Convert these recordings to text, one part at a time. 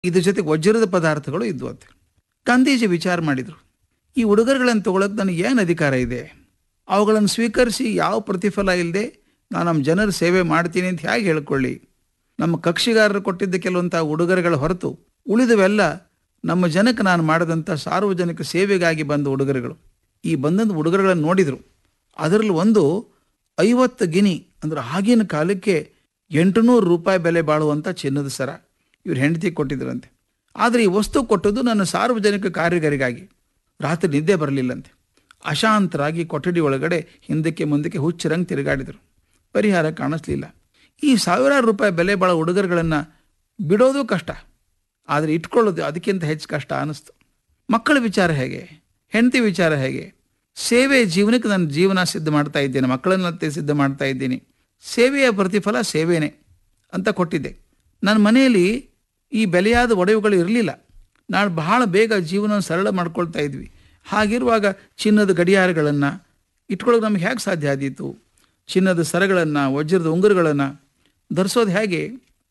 ಇದ್ರ ಜೊತೆ ವಜ್ರದ ಪದಾರ್ಥಗಳು ಇದ್ವು ಅಂತ ಗಾಂಧೀಜಿ ವಿಚಾರ ಮಾಡಿದರು ಈ ಉಡುಗೊರೆಗಳನ್ನು ತಗೊಳಕ್ಕೆ ನನಗೆ ಏನು ಅಧಿಕಾರ ಇದೆ ಅವುಗಳನ್ನು ಸ್ವೀಕರಿಸಿ ಯಾವ ಪ್ರತಿಫಲ ಇಲ್ಲದೆ ನಾನು ನಮ್ಮ ಜನರ ಸೇವೆ ಮಾಡ್ತೀನಿ ಅಂತ ಹೇಗೆ ಹೇಳ್ಕೊಳ್ಳಿ ನಮ್ಮ ಕಕ್ಷಿಗಾರರು ಕೊಟ್ಟಿದ್ದ ಕೆಲವಂಥ ಉಡುಗೊರೆಗಳ ಹೊರತು ಉಳಿದವೆಲ್ಲ ನಮ್ಮ ಜನಕ್ಕೆ ನಾನು ಮಾಡಿದಂಥ ಸಾರ್ವಜನಿಕ ಸೇವೆಗಾಗಿ ಬಂದ ಉಡುಗೊರೆಗಳು ಈ ಬಂದಂಥ ಉಡುಗೊರೆಗಳನ್ನು ನೋಡಿದರು ಅದರಲ್ಲಿ ಒಂದು ಐವತ್ತು ಗಿನಿ ಅಂದ್ರೆ ಆಗಿನ ಕಾಲಕ್ಕೆ ಎಂಟುನೂರು ರೂಪಾಯಿ ಬೆಲೆ ಬಾಳುವಂಥ ಚಿನ್ನದ ಸರ ಇವ್ರು ಹೆಂಡತಿ ಕೊಟ್ಟಿದ್ರಂತೆ ಆದರೆ ಈ ವಸ್ತು ಕೊಟ್ಟದ್ದು ನನ್ನ ಸಾರ್ವಜನಿಕ ಕಾರ್ಯಗಾರಿಗಾಗಿ ರಾತ್ರಿ ನಿದ್ದೆ ಬರಲಿಲ್ಲಂತೆ ಅಶಾಂತರಾಗಿ ಕೊಠಡಿ ಒಳಗಡೆ ಹಿಂದಕ್ಕೆ ಮುಂದಕ್ಕೆ ಹುಚ್ಚರಂಗೆ ತಿರುಗಾಡಿದರು ಪರಿಹಾರ ಕಾಣಿಸ್ಲಿಲ್ಲ ಈ ಸಾವಿರಾರು ರೂಪಾಯಿ ಬೆಲೆ ಬಾಳೋ ಉಡುಗೊರೆಗಳನ್ನು ಬಿಡೋದು ಕಷ್ಟ ಆದರೆ ಇಟ್ಕೊಳ್ಳೋದು ಅದಕ್ಕಿಂತ ಹೆಚ್ಚು ಕಷ್ಟ ಅನ್ನಿಸ್ತು ಮಕ್ಕಳ ವಿಚಾರ ಹೇಗೆ ಹೆಂಡತಿ ವಿಚಾರ ಹೇಗೆ ಸೇವೆ ಜೀವನಕ್ಕೆ ನಾನು ಜೀವನ ಸಿದ್ಧ ಮಾಡ್ತಾ ಇದ್ದೇನೆ ಮಕ್ಕಳನ್ನತ್ತೆ ಸಿದ್ಧ ಮಾಡ್ತಾ ಇದ್ದೀನಿ ಸೇವೆಯ ಪ್ರತಿಫಲ ಸೇವೆನೇ ಅಂತ ಕೊಟ್ಟಿದ್ದೆ ನನ್ನ ಮನೆಯಲ್ಲಿ ಈ ಬೆಲೆಯಾದ ಒಡವೆಗಳು ಇರಲಿಲ್ಲ ನಾನು ಬಹಳ ಬೇಗ ಜೀವನ ಸರಳ ಮಾಡ್ಕೊಳ್ತಾ ಇದ್ವಿ ಹಾಗಿರುವಾಗ ಚಿನ್ನದ ಗಡಿಯಾರಗಳನ್ನು ಇಟ್ಕೊಳ್ಳೋಕೆ ನಮ್ಗೆ ಹೇಗೆ ಸಾಧ್ಯ ಆದೀತು ಚಿನ್ನದ ಸರಗಳನ್ನು ವಜ್ರದ ಉಂಗುರಗಳನ್ನು ಧರಿಸೋದು ಹೇಗೆ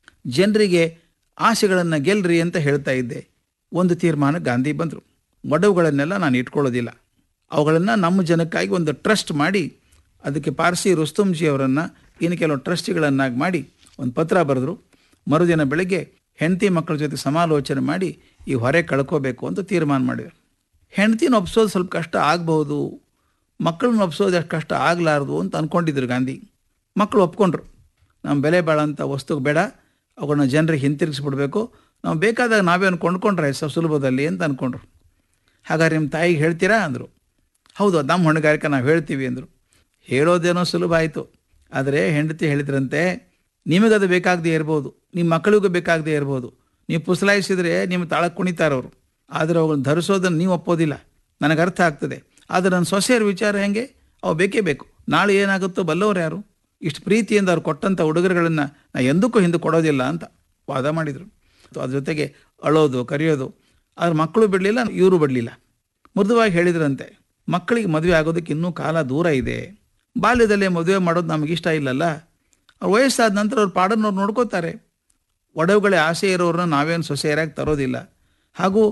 ಜನರಿಗೆ ಆಸೆಗಳನ್ನು ಗೆಲ್ರಿ ಅಂತ ಹೇಳ್ತಾ ಇದ್ದೆ ಒಂದು ತೀರ್ಮಾನ ಗಾಂಧಿ ಬಂದರು ಒಡವುಗಳನ್ನೆಲ್ಲ ನಾನು ಇಟ್ಕೊಳ್ಳೋದಿಲ್ಲ ಅವುಗಳನ್ನು ನಮ್ಮ ಜನಕ್ಕಾಗಿ ಒಂದು ಟ್ರಸ್ಟ್ ಮಾಡಿ ಅದಕ್ಕೆ ಪಾರ್ಸಿ ರುಸ್ತುಂಜಿ ಅವರನ್ನು ಇನ್ನು ಕೆಲವು ಟ್ರಸ್ಟಿಗಳನ್ನಾಗಿ ಮಾಡಿ ಒಂದು ಪತ್ರ ಬರೆದ್ರು ಮರುದಿನ ಬೆಳಗ್ಗೆ ಹೆಂಡತಿ ಮಕ್ಕಳ ಜೊತೆ ಸಮಾಲೋಚನೆ ಮಾಡಿ ಈ ಹೊರೆ ಕಳ್ಕೋಬೇಕು ಅಂತ ತೀರ್ಮಾನ ಮಾಡಿದರು ಹೆಂಡತಿನ ಒಪ್ಸೋದು ಸ್ವಲ್ಪ ಕಷ್ಟ ಆಗಬಹುದು ಮಕ್ಕಳನ್ನ ಒಪ್ಸೋದು ಅಷ್ಟು ಕಷ್ಟ ಆಗಲಾರ್ದು ಅಂತ ಅಂದ್ಕೊಂಡಿದ್ರು ಗಾಂಧಿ ಮಕ್ಕಳು ಒಪ್ಕೊಂಡ್ರು ನಮ್ಮ ಬೆಲೆ ಬಾಳಂಥ ವಸ್ತುಗೆ ಬೇಡ ಅವುಗಳನ್ನ ಜನರಿಗೆ ಹಿಂತಿರುಗಿಸ್ಬಿಡ್ಬೇಕು ನಾವು ಬೇಕಾದಾಗ ನಾವೇನು ಕೊಂಡ್ಕೊಂಡ್ರೆ ಸ ಸುಲಭದಲ್ಲಿ ಅಂತ ಅಂದ್ಕೊಂಡ್ರು ಹಾಗಾದ್ರೆ ನಿಮ್ಮ ತಾಯಿಗೆ ಹೇಳ್ತೀರಾ ಅಂದರು ಹೌದು ಅದು ನಮ್ಮ ಹೊಣೆಗಾರಿಕೆ ನಾವು ಹೇಳ್ತೀವಿ ಅಂದರು ಹೇಳೋದೇನೋ ಸುಲಭ ಆಯಿತು ಆದರೆ ಹೆಂಡತಿ ಹೇಳಿದ್ರಂತೆ ನಿಮಗದು ಬೇಕಾಗದೇ ಇರ್ಬೋದು ನಿಮ್ಮ ಮಕ್ಕಳಿಗೂ ಬೇಕಾಗದೇ ಇರ್ಬೋದು ನೀವು ಪುಸಲಾಯಿಸಿದರೆ ನಿಮ್ಮ ತಾಳಕ್ಕೆ ಕುಣಿತಾರವರು ಆದರೆ ಅವುಗಳನ್ನ ಧರಿಸೋದನ್ನು ನೀವು ಒಪ್ಪೋದಿಲ್ಲ ನನಗೆ ಅರ್ಥ ಆಗ್ತದೆ ಆದರೆ ನನ್ನ ಸೊಸೆಯರ ವಿಚಾರ ಹೆಂಗೆ ಅವು ಬೇಕೇ ಬೇಕು ನಾಳೆ ಏನಾಗುತ್ತೋ ಬಲ್ಲವ್ರು ಯಾರು ಇಷ್ಟು ಪ್ರೀತಿಯಿಂದ ಅವ್ರು ಕೊಟ್ಟಂಥ ಉಡುಗೊರೆಗಳನ್ನು ನಾ ಎಂದಕ್ಕೂ ಹಿಂದೆ ಕೊಡೋದಿಲ್ಲ ಅಂತ ವಾದ ಮಾಡಿದರು ಅದ್ರ ಜೊತೆಗೆ ಅಳೋದು ಕರೆಯೋದು ಆದ್ರೆ ಮಕ್ಕಳು ಬಿಡಲಿಲ್ಲ ಇವರು ಬಿಡಲಿಲ್ಲ ಮೃದುವಾಗಿ ಹೇಳಿದ್ರಂತೆ ಮಕ್ಕಳಿಗೆ ಮದುವೆ ಆಗೋದಕ್ಕೆ ಇನ್ನೂ ಕಾಲ ದೂರ ಇದೆ ಬಾಲ್ಯದಲ್ಲೇ ಮದುವೆ ಮಾಡೋದು ನಮಗೆ ಇಷ್ಟ ಇಲ್ಲಲ್ಲ ಅವ್ರು ವಯಸ್ಸಾದ ನಂತರ ಅವ್ರ ಪಾಡನ್ನು ಅವ್ರು ನೋಡ್ಕೋತಾರೆ ಒಡವುಗಳೇ ಆಸೆ ಇರೋರನ್ನ ನಾವೇನು ಸೊಸೆಯರಾಗಿ ತರೋದಿಲ್ಲ ಹಾಗೂ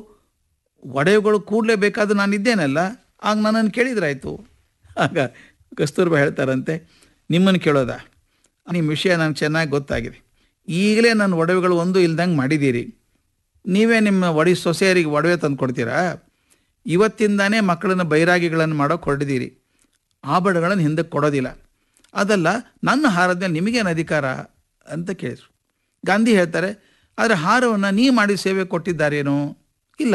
ಒಡವೆಗಳು ಕೂಡಲೇಬೇಕಾದ್ರೆ ನಾನು ಇದ್ದೇನಲ್ಲ ಆಗ ನನ್ನನ್ನು ಕೇಳಿದ್ರಾಯ್ತು ಆಗ ಕಸ್ತೂರ್ಬಾ ಹೇಳ್ತಾರಂತೆ ನಿಮ್ಮನ್ನು ಕೇಳೋದ ನಿಮ್ಮ ವಿಷಯ ನನಗೆ ಚೆನ್ನಾಗಿ ಗೊತ್ತಾಗಿದೆ ಈಗಲೇ ನನ್ನ ಒಡವೆಗಳು ಒಂದು ಇಲ್ದಂಗೆ ಮಾಡಿದ್ದೀರಿ ನೀವೇ ನಿಮ್ಮ ಒಡಿ ಸೊಸೆಯರಿಗೆ ಒಡವೆ ತಂದು ಕೊಡ್ತೀರಾ ಇವತ್ತಿಂದಾನೇ ಮಕ್ಕಳನ್ನ ಬೈರಾಗಿಗಳನ್ನು ಮಾಡೋಕೆ ಹೊರಡಿದ್ದೀರಿ ಆಭರಣಗಳನ್ನು ಹಿಂದಕ್ಕೆ ಕೊಡೋದಿಲ್ಲ ಅದಲ್ಲ ನನ್ನ ಹಾರದ ಮೇಲೆ ನಿಮಗೇನು ಅಧಿಕಾರ ಅಂತ ಕೇಳಿದ್ರು ಗಾಂಧಿ ಹೇಳ್ತಾರೆ ಆದರೆ ಹಾರವನ್ನು ನೀವು ಮಾಡಿ ಸೇವೆ ಕೊಟ್ಟಿದ್ದಾರೇನೋ ಇಲ್ಲ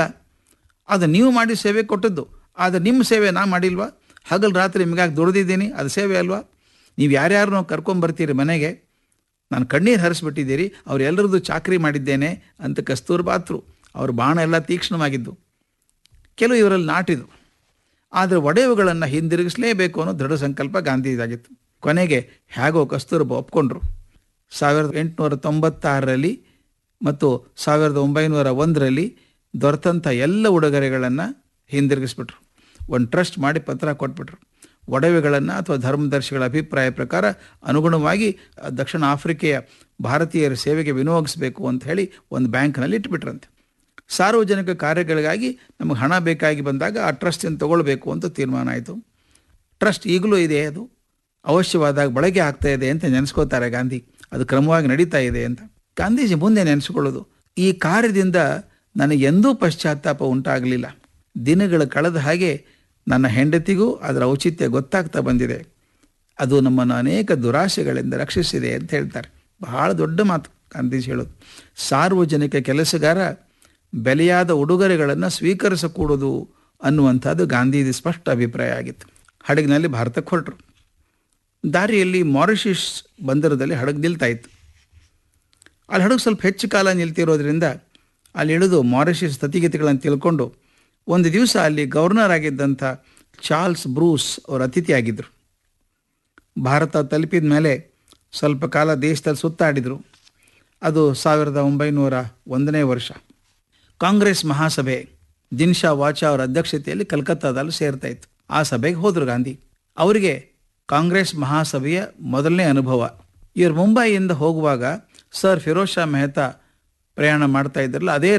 ಅದು ನೀವು ಮಾಡಿ ಸೇವೆ ಕೊಟ್ಟದ್ದು ಆದರೆ ನಿಮ್ಮ ಸೇವೆ ನಾ ಮಾಡಿಲ್ವಾ ಹಗಲು ರಾತ್ರಿ ನಿಮಗಾಗಿ ದುಡ್ದಿದ್ದೀನಿ ಅದು ಸೇವೆ ಅಲ್ವಾ ನೀವು ಯಾರ್ಯಾರನ್ನೋ ಕರ್ಕೊಂಬರ್ತೀರಿ ಮನೆಗೆ ನಾನು ಕಣ್ಣೀರು ಹರಿಸ್ಬಿಟ್ಟಿದ್ದೀರಿ ಅವರೆಲ್ಲರದ್ದು ಚಾಕ್ರಿ ಮಾಡಿದ್ದೇನೆ ಅಂತ ಕಸ್ತೂರ್ಬಾತ್ರು ಅವ್ರ ಬಾಣ ಎಲ್ಲ ತೀಕ್ಷ್ಣವಾಗಿದ್ದು ಕೆಲವು ಇವರಲ್ಲಿ ನಾಟಿದು ಆದರೆ ಒಡೆಯುಗಳನ್ನು ಹಿಂದಿರುಗಿಸಲೇಬೇಕು ಅನ್ನೋ ದೃಢ ಸಂಕಲ್ಪ ಗಾಂಧೀಜಾಗಿತ್ತು ಕೊನೆಗೆ ಹೇಗೋ ಕಸ್ತೂರ್ಬ ಒಪ್ಕೊಂಡ್ರು ಸಾವಿರದ ಎಂಟುನೂರ ತೊಂಬತ್ತಾರರಲ್ಲಿ ಮತ್ತು ಸಾವಿರದ ಒಂಬೈನೂರ ಒಂದರಲ್ಲಿ ದೊರೆತಂಥ ಎಲ್ಲ ಉಡುಗೊರೆಗಳನ್ನು ಹಿಂದಿರುಗಿಸ್ಬಿಟ್ರು ಒಂದು ಟ್ರಸ್ಟ್ ಮಾಡಿ ಪತ್ರ ಕೊಟ್ಬಿಟ್ರು ಒಡವೆಗಳನ್ನು ಅಥವಾ ಧರ್ಮದರ್ಶಿಗಳ ಅಭಿಪ್ರಾಯ ಪ್ರಕಾರ ಅನುಗುಣವಾಗಿ ದಕ್ಷಿಣ ಆಫ್ರಿಕೆಯ ಭಾರತೀಯರ ಸೇವೆಗೆ ವಿನಿಯೋಗಿಸಬೇಕು ಅಂತ ಹೇಳಿ ಒಂದು ಬ್ಯಾಂಕ್ನಲ್ಲಿ ಇಟ್ಬಿಟ್ರಂತೆ ಸಾರ್ವಜನಿಕ ಕಾರ್ಯಗಳಿಗಾಗಿ ನಮಗೆ ಹಣ ಬೇಕಾಗಿ ಬಂದಾಗ ಆ ಟ್ರಸ್ಟಿಂದ ತಗೊಳ್ಬೇಕು ಅಂತ ತೀರ್ಮಾನ ಆಯಿತು ಟ್ರಸ್ಟ್ ಈಗಲೂ ಇದೆ ಅದು ಅವಶ್ಯವಾದಾಗ ಬಳಕೆ ಆಗ್ತಾ ಇದೆ ಅಂತ ನೆನೆಸ್ಕೋತಾರೆ ಗಾಂಧಿ ಅದು ಕ್ರಮವಾಗಿ ನಡೀತಾ ಇದೆ ಅಂತ ಗಾಂಧೀಜಿ ಮುಂದೆ ನೆನೆಸ್ಕೊಳ್ಳೋದು ಈ ಕಾರ್ಯದಿಂದ ನನಗೆ ಎಂದೂ ಪಶ್ಚಾತ್ತಾಪ ಉಂಟಾಗಲಿಲ್ಲ ದಿನಗಳು ಕಳೆದ ಹಾಗೆ ನನ್ನ ಹೆಂಡತಿಗೂ ಅದರ ಔಚಿತ್ಯ ಗೊತ್ತಾಗ್ತಾ ಬಂದಿದೆ ಅದು ನಮ್ಮನ್ನು ಅನೇಕ ದುರಾಶೆಗಳಿಂದ ರಕ್ಷಿಸಿದೆ ಅಂತ ಹೇಳ್ತಾರೆ ಬಹಳ ದೊಡ್ಡ ಮಾತು ಗಾಂಧೀಜಿ ಹೇಳೋದು ಸಾರ್ವಜನಿಕ ಕೆಲಸಗಾರ ಬೆಲೆಯಾದ ಉಡುಗೊರೆಗಳನ್ನು ಸ್ವೀಕರಿಸಕೂಡದು ಅನ್ನುವಂಥದ್ದು ಗಾಂಧೀಜಿ ಸ್ಪಷ್ಟ ಅಭಿಪ್ರಾಯ ಆಗಿತ್ತು ಹಡಗಿನಲ್ಲಿ ಭಾರತಕ್ಕೆ ಹೊರಟರು ದಾರಿಯಲ್ಲಿ ಮಾರಿಷಿಯಸ್ ಬಂದರದಲ್ಲಿ ಹಡಗು ನಿಲ್ತಾ ಇತ್ತು ಅಲ್ಲಿ ಹಡಗು ಸ್ವಲ್ಪ ಹೆಚ್ಚು ಕಾಲ ನಿಲ್ತಿರೋದ್ರಿಂದ ಅಲ್ಲಿ ಇಳಿದು ಮಾರಿಷಿಯಸ್ ಸ್ಥಿತಿಗತಿಗಳನ್ನು ತಿಳ್ಕೊಂಡು ಒಂದು ದಿವಸ ಅಲ್ಲಿ ಗವರ್ನರ್ ಆಗಿದ್ದಂಥ ಚಾರ್ಲ್ಸ್ ಬ್ರೂಸ್ ಅವರ ಅತಿಥಿಯಾಗಿದ್ದರು ಭಾರತ ತಲುಪಿದ ಮೇಲೆ ಸ್ವಲ್ಪ ಕಾಲ ದೇಶದಲ್ಲಿ ಸುತ್ತಾಡಿದರು ಅದು ಸಾವಿರದ ಒಂಬೈನೂರ ಒಂದನೇ ವರ್ಷ ಕಾಂಗ್ರೆಸ್ ಮಹಾಸಭೆ ದಿನ್ಶಾ ವಾಚಾ ಅವರ ಅಧ್ಯಕ್ಷತೆಯಲ್ಲಿ ಕಲ್ಕತ್ತಾದಲ್ಲಿ ಸೇರ್ತಾ ಇತ್ತು ಆ ಸಭೆಗೆ ಹೋದರು ಗಾಂಧಿ ಅವರಿಗೆ ಕಾಂಗ್ರೆಸ್ ಮಹಾಸಭೆಯ ಮೊದಲನೇ ಅನುಭವ ಇವರು ಮುಂಬೈಯಿಂದ ಹೋಗುವಾಗ ಸರ್ ಫಿರೋಜ್ ಶಾ ಮೆಹ್ತಾ ಪ್ರಯಾಣ ಮಾಡ್ತಾ ಇದ್ರಲ್ಲ ಅದೇ